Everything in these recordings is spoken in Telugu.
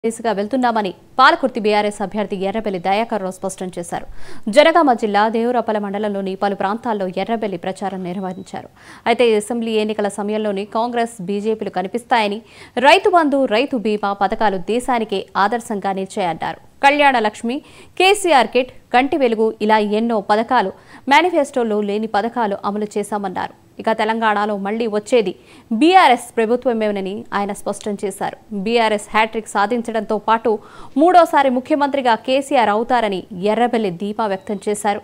దిశగా వెళ్తున్నామని పాలకుర్తి బీఆర్ఎస్ అభ్యర్థి ఎర్రబెల్లి దయాకర్ రావు స్పష్టం చేశారు జనగామ జిల్లా దేవరపల మండలంలోని పలు ప్రాంతాల్లో ఎర్రబెల్లి ప్రచారం నిర్వహించారు అయితే అసెంబ్లీ ఎన్నికల సమయంలోని కాంగ్రెస్ బీజేపీలు కనిపిస్తాయని రైతు బంధు రైతు బీమా పథకాలు దేశానికే ఆదర్శంగా నిలిచాయన్నారు కళ్యాణ లక్ష్మి కేసీఆర్ కిట్ కంటి వెలుగు ఇలా ఎన్నో పథకాలు మేనిఫెస్టోలో లేని పథకాలు అమలు చేశామన్నారు ఇక తెలంగాణలో మళ్లీ వచ్చేది బీఆర్ఎస్ ప్రభుత్వమేనని ఆయన స్పష్టం చేశారు బీఆర్ఎస్ హ్యాట్రిక్ సాధించడంతో పాటు మూడోసారి ముఖ్యమంత్రిగా కేసీఆర్ అవుతారని ఎర్రబెల్లి దీపా వ్యక్తం చేశారు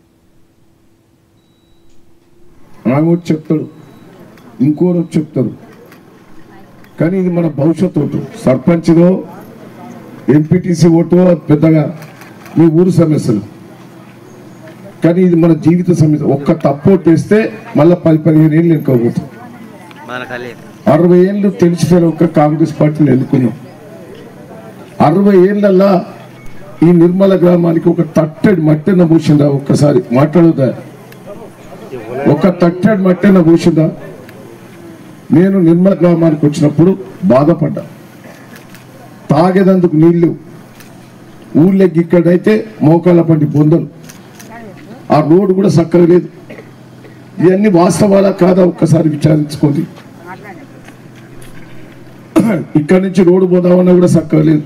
ఆమె వచ్చి చెప్తాడు ఇంకోరు వచ్చి చెప్తారు కానీ ఇది మన భవిష్యత్తు ఓటు సర్పంచ్దో ఎంపీటీసీ ఓటు అది పెద్దగా మీ ఊరు సమస్యలు కానీ ఇది మన జీవిత సమస్య ఒక్క తప్పు ఓటు వేస్తే మళ్ళీ పది పదిహేను ఏళ్ళు ఎన్నుకోబోతాం మన కలిగి అరవై ఏళ్ళు తెలిసిపోయిన ఒక కాంగ్రెస్ పార్టీని ఎన్నుకున్నాం అరవై ఏళ్ళల్లా ఈ నిర్మల గ్రామానికి ఒక తట్టడి మట్టెన పూసిందా ఒక్కసారి మాట్లాడుదా ఒక తట్టడి మట్టెన పూసిందా నేను నిర్మల గ్రామానికి వచ్చినప్పుడు బాధపడ్డా తాగేదందుకు నీళ్లు ఊళ్ళకి ఇక్కడైతే మోకాళ్ళ పండి బొందలు ఆ రోడ్డు కూడా చక్కగా లేదు ఇవన్నీ వాస్తవాలా కాదా ఒక్కసారి విచారించుకోండి ఇక్కడి నుంచి రోడ్డు పోదామన్నా కూడా చక్కగా లేదు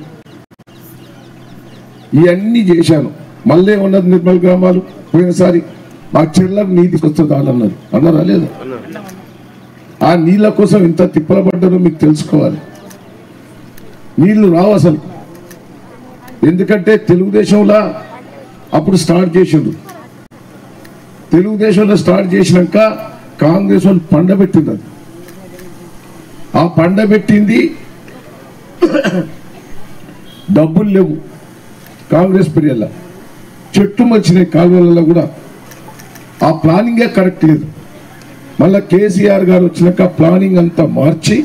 ఇవన్నీ చేశాను మళ్ళీ ఉన్నది నిర్మల్ గ్రామాలు పోయినసారి మా చెల్లకు నీళ్ళు తీసుకొస్తుంది వాళ్ళు అన్నారు అన్నారా లేదా ఆ నీళ్ళ కోసం ఇంత తిప్పల పడ్డారో మీకు తెలుసుకోవాలి నీళ్లు రావు అసలు ఎందుకంటే తెలుగుదేశంలో అప్పుడు స్టార్ట్ చేసిండ్రు తెలుగుదేశంలో స్టార్ట్ చేసినాక కాంగ్రెస్ వాళ్ళు పండబెట్టింది అది ఆ పండబెట్టింది డబ్బులు లేవు కాంగ్రెస్ పీరియడ్లో చెట్టు వచ్చినాయి కాలువలలో కూడా ఆ ప్లానింగే కరెక్ట్ లేదు మళ్ళా కేసీఆర్ గారు వచ్చినాక ప్లానింగ్ అంతా మార్చి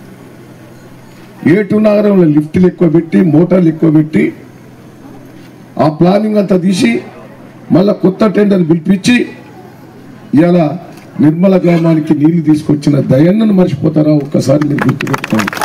ఏటు నగరంలో లిఫ్ట్లు ఎక్కువ పెట్టి మోటార్లు ఎక్కువ పెట్టి ఆ ప్లానింగ్ అంతా తీసి మళ్ళా కొత్త టెండర్ పిలిపించి ఇలా నిర్మల గ్రామానికి నీళ్లు తీసుకొచ్చిన దయన్నను మర్చిపోతారా ఒక్కసారి మీరు గుర్తుపెట్టుకోండి